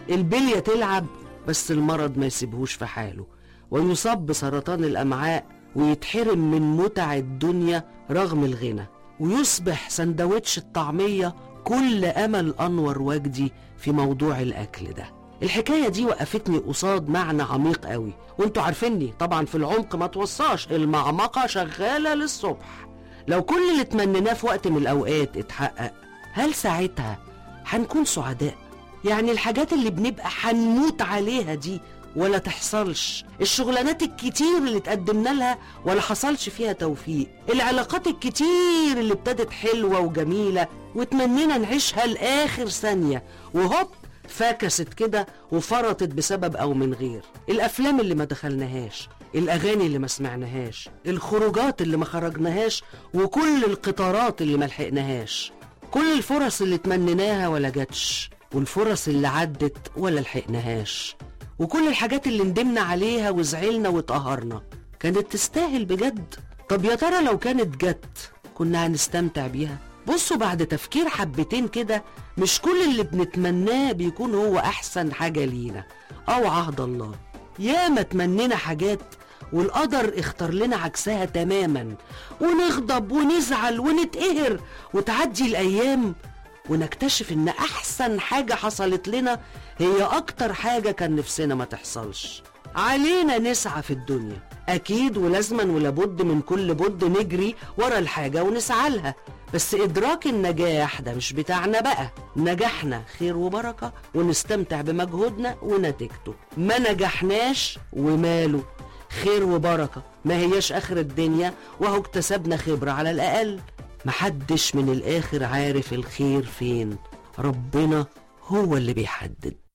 البلية تلعب بس المرض ما يسيبهوش في حاله ويصاب بسرطان الأمعاء ويتحرم من متع الدنيا رغم الغنى ويصبح سندوتش الطعمية كل أمل أنور وجدي في موضوع الأكل ده الحكاية دي وقفتني قصاد معنى عميق قوي وانتوا عارفيني طبعا في العمق ما توصاش المعمقة شغالة للصبح لو كل اللي تمنيناه في وقت من الأوقات اتحقق هل ساعتها هنكون سعداء يعني الحاجات اللي بنبقى هنموت عليها دي ولا تحصلش الشغلانات الكتير اللي تقدمنا لها ولا حصلش فيها توفيق العلاقات الكتير اللي ابتدت حلوة وجميلة وتمنينا نعيشها لآخر ثانية وهوب فاكست كده وفرطت بسبب أو من غير الأفلام اللي ما دخلناهاش الأغاني اللي ما سمعناهاش الخروجات اللي ما خرجناهاش وكل القطارات اللي ما لحقناهاش كل الفرص اللي تمنيناها ولا جاتش والفرص اللي عدت ولا لحقناهاش وكل الحاجات اللي ندمنا عليها وزعلنا واتقهرنا كانت تستاهل بجد طب يا ترى لو كانت جت كنا هنستمتع بيها بصوا بعد تفكير حبتين كده مش كل اللي بنتمناه بيكون هو احسن حاجة لينا او عهد الله ياما تمنينا حاجات والقدر اختار لنا عكسها تماما ونغضب ونزعل ونتقهر وتعدي الايام ونكتشف ان احسن حاجة حصلت لنا هي اكتر حاجة كان نفسنا ما تحصلش علينا نسعى في الدنيا اكيد ولازما ولابد من كل بد نجري ورا الحاجة ونسعى لها بس ادراك النجاح ده مش بتاعنا بقى نجحنا خير وبركة ونستمتع بمجهودنا ونتيجته ما نجحناش وماله خير وبركة ما هياش اخر الدنيا وهو اكتسبنا خبرة على الاقل محدش من الاخر عارف الخير فين ربنا هو اللي بيحدد